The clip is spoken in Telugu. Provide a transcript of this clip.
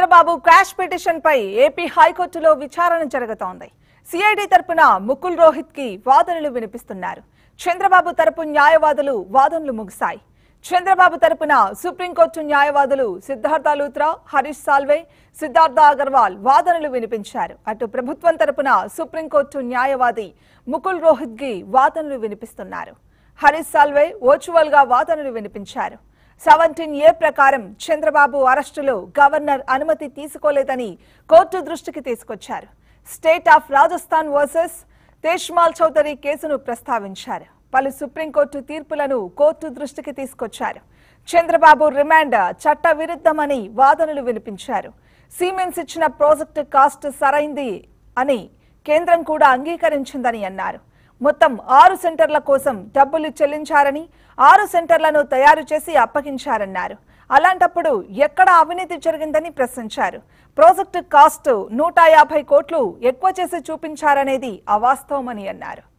చంద్రబాబు క్రాష్ పిటిషన్ పై ఏపీ హైకోర్టులో విచారణ జరుగుతోంది సిఐడి తరపున ముకుల్ రోహిత్ కి వాదనలు వినిపిస్తున్నారు చంద్రబాబు తరపు న్యాయవాదులు వాదనలు ముగిశాయి చంద్రబాబు తరపున సుప్రీంకోర్టు న్యాయవాదులు సిద్ధార్థ లూత్రా హరీష్ సాల్వే సిద్ధార్థ అగర్వాల్ వాదనలు వినిపించారు అటు ప్రభుత్వం తరపున సుప్రీంకోర్టు న్యాయవాది ముకుల్ రోహిత్ కి వాదనలు వినిపిస్తున్నారు హరీష్ సాల్వే వర్చువల్ గా వాదనలు వినిపించారు సెవెంటీన్ ఏ ప్రకారం చంద్రబాబు అరెస్టులో గవర్నర్ అనుమతి తీసుకోలేదని కోర్టు దృష్టికి తీసుకొచ్చారు state of Rajasthan versus Tejmal Chaudhary కేసును ప్రస్తావించారు పలు సుప్రీంకోర్టు తీర్పులను కోర్టు దృష్టికి తీసుకొచ్చారు చంద్రబాబు రిమాండ్ చట్ట విరుద్ధమని వాదనలు వినిపించారు సిమెన్స్ ఇచ్చిన ప్రాజెక్టు కాస్ట్ సరైంది అని కేంద్రం కూడా అంగీకరించిందని అన్నారు మొత్తం ఆరు సెంటర్ల కోసం డబ్బులు చెల్లించారని ఆరు సెంటర్లను తయారు చేసి అప్పగించారన్నారు అలాంటప్పుడు ఎక్కడ అవినీతి జరిగిందని ప్రశ్నించారు ప్రాజెక్టు కాస్ట్ నూట యాభై కోట్లు ఎక్కువ చేసి చూపించారనేది అవాస్తవమని అన్నారు